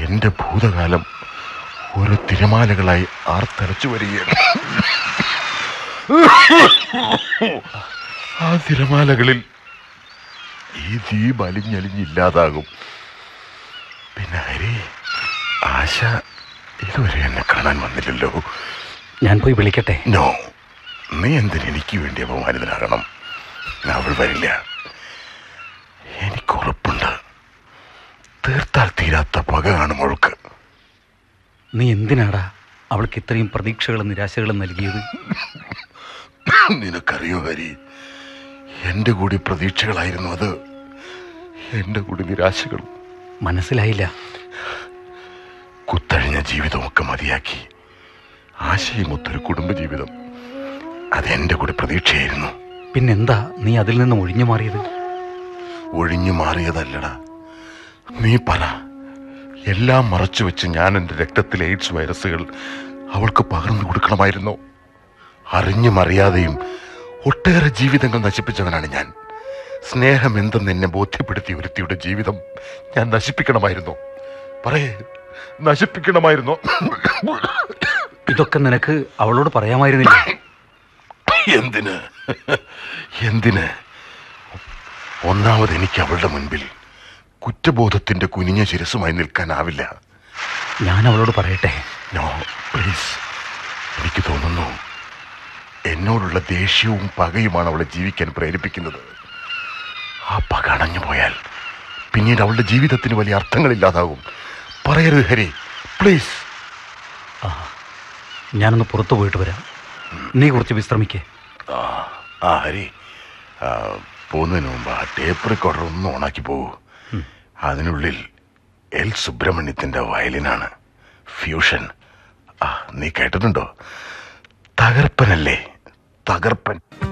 എന്റെ ഭൂതകാലം ഓരോ തിരമാലകളായി ആർത്തലച്ചു വരികയാണ് ആ തിരമാലകളിൽ ഈ ദ്വീപ് അലിഞ്ഞലിഞ്ഞില്ലാതാകും പിന്നെ ഹരി ആശ ഇതുവരെ എന്നെ കാണാൻ വന്നില്ലല്ലോ ഞാൻ പോയി വിളിക്കട്ടെ നോ നീ എന്തിന് എനിക്ക് വേണ്ടി അപമാനിതനാകണം അവൾ വരില്ല എനിക്ക് ഉറപ്പുണ്ട് തീർത്താൽ തീരാത്ത പക കാണും അവൾക്ക് നീ എന്തിനാടാ അവൾക്ക് ഇത്രയും പ്രതീക്ഷകളും നിരാശകളും നൽകിയത് നിനക്കറിയോ ഹരി എന്റെ കൂടി പ്രതീക്ഷകളായിരുന്നു അത് എന്റെ കൂടി നിരാശകളും മനസ്സിലായില്ല കുത്തഴിഞ്ഞ ജീവിതമൊക്കെ മതിയാക്കി ആശയമൊത്തൊരു കുടുംബജീവിതം അതെന്റെ കൂടി പ്രതീക്ഷയായിരുന്നു പിന്നെന്താ നീ അതിൽ നിന്ന് ഒഴിഞ്ഞു മാറിയത് ഒഴിഞ്ഞു മാറിയതല്ലടാ നീ പറ എല്ലാം മറച്ചു വെച്ച് ഞാൻ എൻ്റെ രക്തത്തിലെ എയ്ഡ്സ് വൈറസുകൾ അവൾക്ക് പകർന്നു കൊടുക്കണമായിരുന്നു അറിഞ്ഞും അറിയാതെയും ഒട്ടേറെ ജീവിതങ്ങൾ നശിപ്പിച്ചവനാണ് ഞാൻ സ്നേഹം എന്തെന്ന് എന്നെ ബോധ്യപ്പെടുത്തിയ ഒരുത്തിയുടെ ജീവിതം ഞാൻ നശിപ്പിക്കണമായിരുന്നു പറയേ നശിപ്പിക്കണമായിരുന്നോ ഇതൊക്കെ നിനക്ക് അവളോട് പറയാമായിരുന്നില്ല എന്തിന് എന്തിന് ഒന്നാമത് എനിക്ക് അവളുടെ മുൻപിൽ കുറ്റബോധത്തിന്റെ കുനിഞ്ഞ ശിരസുമായി നിൽക്കാനാവില്ല ഞാൻ അവളോട് പറയട്ടെ നോ പ്ലീസ് എനിക്ക് തോന്നുന്നു എന്നോടുള്ള ദേഷ്യവും പകയുമാണ് അവളെ ജീവിക്കാൻ പ്രേരിപ്പിക്കുന്നത് ആ പക അണഞ്ഞു പോയാൽ പിന്നീട് അവളുടെ ജീവിതത്തിന് വലിയ അർത്ഥങ്ങളില്ലാതാകും പറയരുത് ഹരി പ്ലീസ് ഞാനൊന്ന് പുറത്തു പോയിട്ട് വരാം നീ കുറച്ച് വിശ്രമിക്കേ ആ ആ ഹരി ആ, പോകുന്നതിന് മുമ്പ് ആ ടേപ്പ് റെക്കോർഡർ ഒന്ന് ഓണാക്കി പോകൂ അതിനുള്ളിൽ എൽ സുബ്രഹ്മണ്യത്തിന്റെ വയലിനാണ് ഫ്യൂഷൻ ആ നീ കേട്ടിട്ടുണ്ടോ തകർപ്പനല്ലേ തകർപ്പൻ